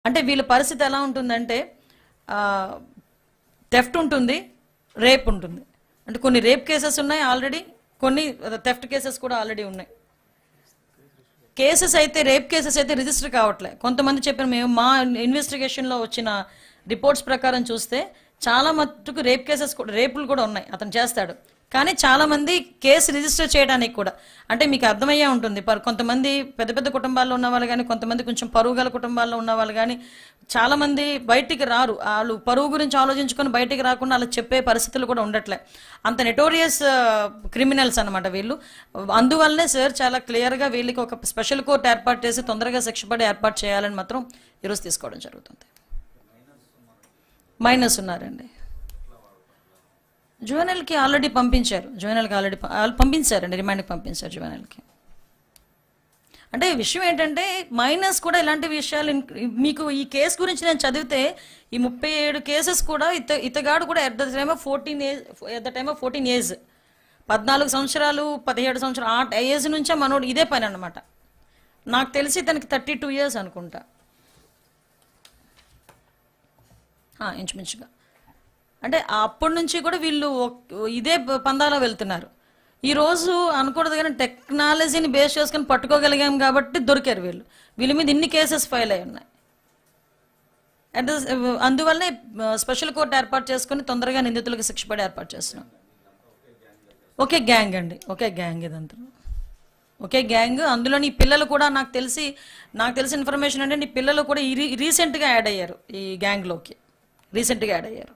అంటే వీళ్ళ పరిస్థితి ఎలా ఉంటుందంటే థెఫ్ట్ ఉంటుంది రేప్ ఉంటుంది అంటే కొన్ని రేప్ కేసెస్ ఉన్నాయి ఆల్రెడీ కొన్ని థెఫ్ట్ కేసెస్ కూడా ఆల్రెడీ ఉన్నాయి కేసెస్ అయితే రేప్ కేసెస్ అయితే రిజిస్టర్ కావట్లే కొంతమంది చెప్పిన మేము మా ఇన్వెస్టిగేషన్లో వచ్చిన రిపోర్ట్స్ ప్రకారం చూస్తే చాలా మట్టుకు రేప్ కేసెస్ కూడా రేపులు కూడా ఉన్నాయి అతను చేస్తాడు కానీ చాలా మంది కేసు రిజిస్టర్ చేయడానికి కూడా అంటే మీకు అర్థమయ్యే ఉంటుంది పర్- కొంతమంది పెద్ద పెద్ద కుటుంబాల్లో ఉన్న వాళ్ళు కానీ కొంతమంది కొంచెం పరువు గల కుటుంబాల్లో ఉన్న వాళ్ళు కానీ చాలా మంది బయటికి రారు వాళ్ళు పరువు గురించి ఆలోచించుకొని బయటికి రాకుండా అలా చెప్పే పరిస్థితులు కూడా ఉండట్లే అంత నెటోరియస్ క్రిమినల్స్ అన్నమాట వీళ్ళు అందువల్లనే సార్ చాలా క్లియర్గా వీళ్ళకి ఒక స్పెషల్ కోర్ట్ ఏర్పాటు చేసి తొందరగా శిక్ష పడి ఏర్పాటు చేయాలని మాత్రం ఈరోజు తీసుకోవడం జరుగుతుంది మైనస్ ఉన్నారండి జువెనల్కి ఆల్రెడీ పంపించారు జువెనల్కి ఆల్రెడీ పంపించారండి రిమాండ్కి పంపించారు జువెనల్కి అంటే విషయం ఏంటంటే మైనస్ కూడా ఇలాంటి విషయాలు ఇన్- మీకు ఈ కేసు గురించి నేను చదివితే ఈ ముప్పై ఏడు కేసెస్ కూడా ఇత ఇతగాడు కూడా at the time of fourteen age at the time of fourteen age పద్నాలుగు సంవత్సరాలు పదిహేడు సంవత్సరాలు ఆ ఏజ్ నుంచే మనోడు ఇదే పని అనమాట నాకు తెలిసి తనకి థర్టీ టూ ఇయర్స్ అనుకుంటా ఆ, ఇంచుమించుగా అంటే అప్పటి నుంచి కూడా వీళ్ళు ఒక్- ఇదే ప- పందాలో వెళ్తున్నారు ఈ రోజు అనకూడదు కానీ టెక్నాలజీని బేస్ చేసుకొని పట్టుకోగలిగాం కాబట్టి దొరికారు వీళ్ళు వీళ్ళ మీద ఇన్ని కేసెస్ ఫైల్ అయి ఉన్నాయి అట్ ద అందువల్లనే స్పెషల్ కోర్టు ఏర్పాటు చేసుకొని తొందరగా నిందితులకు శిక్ష పడి ఏర్పాటు చేస్తున్నాం ఒకే గ్యాంగ్ అండి ఒకే గ్యాంగ్ ఇదంతా ఒకే గ్యాంగ్ అందులోని ఈ పిల్లలు కూడా నాకు తెలిసి నాకు తెలిసిన ఇన్ఫర్మేషన్ అంటే ఈ పిల్లలు కూడా ఈ రీ- రీసెంట్గా యాడ్ అయ్యారు ఈ గ్యాంగ్లోకి రీసెంట్గా యాడ్ అయ్యారు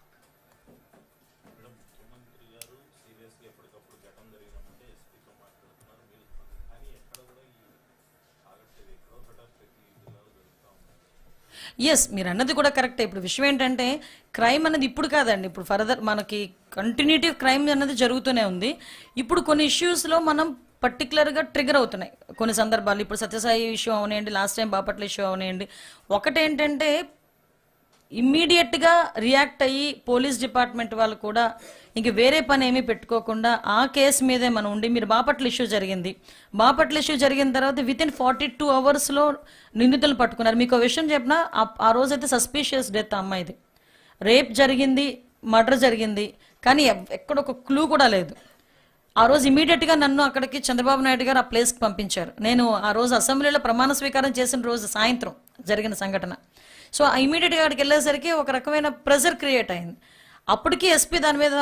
ఎస్ మీరు అన్నది కూడా కరెక్టే ఇప్పుడు విషయం ఏంటంటే క్రైమ్ అనేది ఇప్పుడు కాదండి ఇప్పుడు ఫర్దర్ మనకి కంటిన్యూటీ క్రైమ్ అనేది జరుగుతూనే ఉంది ఇప్పుడు కొన్ని ఇష్యూస్లో మనం పర్టికులర్గా ట్రిగర్ అవుతున్నాయి కొన్ని సందర్భాలు ఇప్పుడు సత్యసాయి ఇష్యూ అవనివ్వండి లాస్ట్ టైం బాపట్ల ఇష్యూ అవనివ్వండి ఒకటేంటంటే ఇమ్మీడియట్గా రియాక్ట్ అయ్యి పోలీస్ డిపార్ట్మెంట్ వాళ్ళు కూడా ఇంక వేరే పని ఏమీ పెట్టుకోకుండా ఆ కేసు మీదే మనం ఉండి మీరు బాపట్ల ఇష్యూ జరిగింది బాపట్ల ఇష్యూ జరిగిన తర్వాత విత్ ఇన్ ఫార్టీ టూ అవర్స్లో నిందితులు పట్టుకున్నారు మీకు విషయం చెప్పిన ఆ రోజైతే సస్పీషియస్ డెత్ అమ్మాయిది రేప్ జరిగింది మర్డర్ జరిగింది కానీ ఎవ్- ఎక్కడ ఒక క్లూ కూడా లేదు ఆ రోజు ఇమీడియట్ గా నన్ను అక్కడికి చంద్రబాబు నాయుడు గారు ఆ ప్లేస్కి పంపించారు నేను ఆ రోజు అసెంబ్లీలో ప్రమాణ స్వీకారం చేసిన రోజు సాయంత్రం జరిగిన సంఘటన సో ఇమీడియట్గా అక్కడికి వెళ్ళేసరికి ఒక రకమైన ప్రెజర్ క్రియేట్ అయింది అప్పటికి ఎస్పీ దాని మీద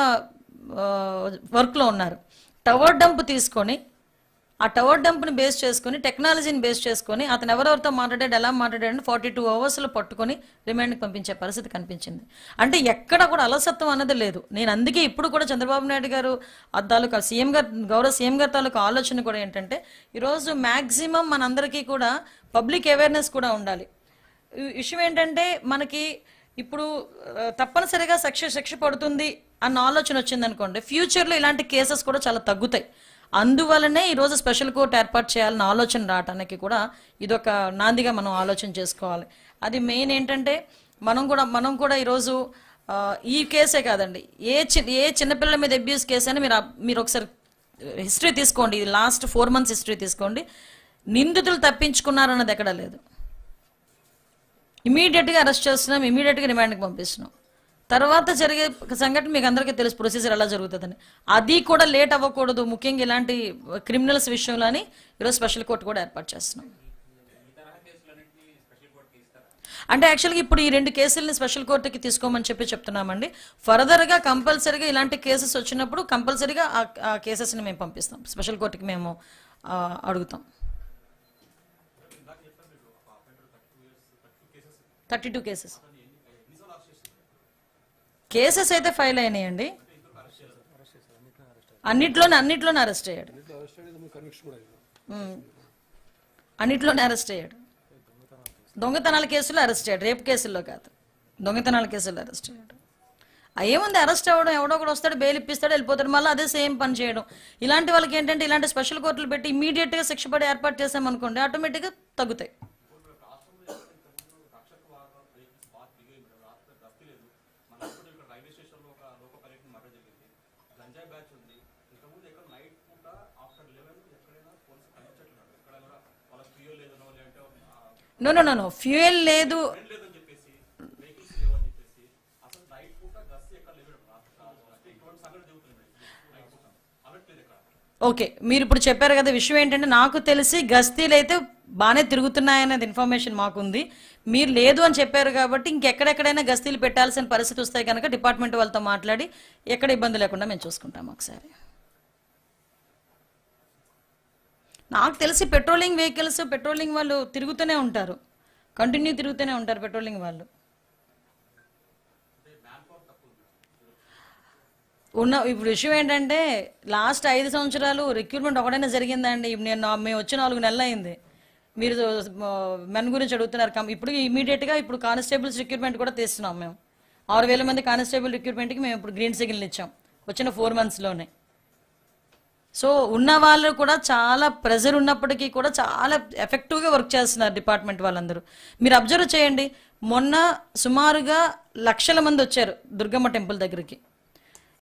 వర్క్లో ఉన్నారు టవర్ డంప్ తీసుకొని ఆ టవర్ డంప్ని బేస్ చేసుకొని టెక్నాలజీని బేస్ చేసుకొని అతను ఎవరెవరితో మాట్లాడాడు ఎలా మాట్లాడాడు ఫార్టీ టూ అవర్స్లో పట్టుకొని రిమాండ్కి పంపించే పరిస్థితి కనిపించింది అంటే ఎక్కడ కూడా అలసత్వం అన్నది లేదు నేను అందుకే ఇప్పుడు కూడా చంద్రబాబు నాయుడు గారు ఆ తాలూకా సీఎం గారు గౌరవ సీఎం గారి తాలూకా ఆలోచన కూడా ఏంటంటే ఈరోజు మ్యాక్సిమం మనందరికీ కూడా పబ్లిక్ అవేర్నెస్ కూడా ఉండాలి ఈ విషయం ఏంటంటే మనకి ఇప్పుడు ఆ, తప్పనిసరిగా శిక్ష శిక్ష పడుతుంది అన్న ఆలోచన వచ్చింది అనుకోండి ఫ్యూచర్లో ఇలాంటి కేసెస్ కూడా చాలా తగ్గుతాయి అందువలనే ఈరోజు స్పెషల్ కోర్ట్ ఏర్పాటు చేయాలన్న ఆలోచన రావడానికి కూడా ఇదొక నాందిగా మనం ఆలోచన చేసుకోవాలి అది మెయిన్ ఏంటంటే మనం కూడా మనం కూడా ఈరోజు ఆ, ఈ కేసే కాదండి ఏ చి ఏ చిన్నపిల్లల మీద అబ్యూస్ కేసు అని మీరు ఆ- మీరు ఒకసారి హిస్టరీ తీసుకోండి ఇది లాస్ట్ ఫోర్ మంత్స్ హిస్టరీ తీసుకోండి నిందితులు తప్పించుకున్నారు అన్నది ఎక్కడా లేదు ఇమీడియట్గా అరెస్ట్ చేస్తున్నాం ఇమీడియట్గా రిమాండ్కి పంపిస్తున్నాం తర్వాత జరిగే సంఘటన మీకు అందరికీ తెలుసు ప్రొసీజర్ ఎలా జరుగుతుందని అది కూడా లేట్ అవ్వకూడదు ముఖ్యంగా ఇలాంటి క్రిమినల్స్ విషయంలో అని ఈరోజు స్పెషల్ కోర్టు కూడా ఏర్పాటు చేస్తున్నాం అంటే యాక్చువల్గా ఇప్పుడు ఈ రెండు కేసుల్ని స్పెషల్ కోర్టుకి తీసుకోమని చెప్పి చెప్తున్నామండి ఫర్దర్గా కంపల్సరీగా ఇలాంటి కేసెస్ వచ్చినప్పుడు కంపల్సరీగా ఆ ఆ కేసెస్ని మేము పంపిస్తాం స్పెషల్ కోర్టుకి మేము ఆ, అడుగుతాం థర్టీ టూ కేసెస్ కేసెస్ అయితే ఫైల్ అయినాయండి అన్నిట్లోనే అన్నిట్లోనే అరెస్ట్ అయ్యాడు ఉమ్. అన్నిట్లోనే అరెస్ట్ అయ్యాడు దొంగతనాల కేసులో అరెస్ట్ అయ్యాడు రేపు కేసుల్లో కాదు దొంగతనాల కేసుల్లో అరెస్ట్ అయ్యాడు ఆ ఏముంది అరెస్ట్ అవ్వడం ఎవడో ఒకడు వస్తాడు బెయిల్ ఇప్పిస్తాడు వెళ్ళిపోతాడు మళ్ళీ అదే సేమ్ పని చేయడం ఇలాంటి వాళ్ళకి ఏంటంటే ఇలాంటి స్పెషల్ కోర్టులు పెట్టి ఇమీడియట్గా శిక్ష పడి ఏర్పాటు చేసామనుకోండి ఆటోమేటిక్గా తగ్గుతాయి no no no no fuel లేదు ఓకే మీరు ఇప్పుడు చెప్పారు కదా విషయం ఏంటంటే నాకు తెలిసి గస్తీలు అయితే బాగానే తిరుగుతున్నాయనేది ఇన్ఫర్మేషన్ మాకుంది మీరు లేదు అని చెప్పారు కాబట్టి ఇంకెక్కడెక్కడైనా గస్తీలు పెట్టాల్సిన పరిస్థితి వస్తాయి కనుక డిపార్ట్మెంట్ వాళ్ళతో మాట్లాడి ఎక్కడ ఇబ్బంది లేకుండా మేము చూసుకుంటాం ఒకసారి నాకు తెలిసి పెట్రోలింగ్ వెహికల్స్ పెట్రోలింగ్ వాళ్ళు తిరుగుతూనే ఉంటారు కంటిన్యూ తిరుగుతూనే ఉంటారు పెట్రోలింగ్ వాళ్ళు ఉన్న ఇప్పుడు విషయం ఏంటంటే లాస్ట్ ఐదు సంవత్సరాలు రిక్రూట్మెంట్ ఒకటైనా జరిగిందండి ఇప్పుడు నేను నా- మేము వచ్చి నాలుగు నెలలు అయింది మీరు మెన్ గురించి అడుగుతున్నారు కం- ఇప్పుడు ఇమీడియట్గా ఇప్పుడు కానిస్టేబుల్స్ రిక్రూట్మెంట్ కూడా తీస్తున్నాం మేము ఆరు వేల మంది కానిస్టేబుల్ రిక్రూట్మెంట్కి మేము ఇప్పుడు గ్రీన్ సిగ్నల్ ఇచ్చాం వచ్చిన ఫోర్ మంత్స్లోనే సో ఉన్న వాళ్ళు కూడా చాలా ప్రెజర్ ఉన్నప్పటికీ కూడా చాలా ఎఫెక్టివ్గా వర్క్ చేస్తున్నారు డిపార్ట్మెంట్ వాళ్ళందరూ మీరు అబ్జర్వ్ చేయండి మొన్న సుమారుగా లక్షల మంది వచ్చారు దుర్గమ్మ టెంపుల్ దగ్గరికి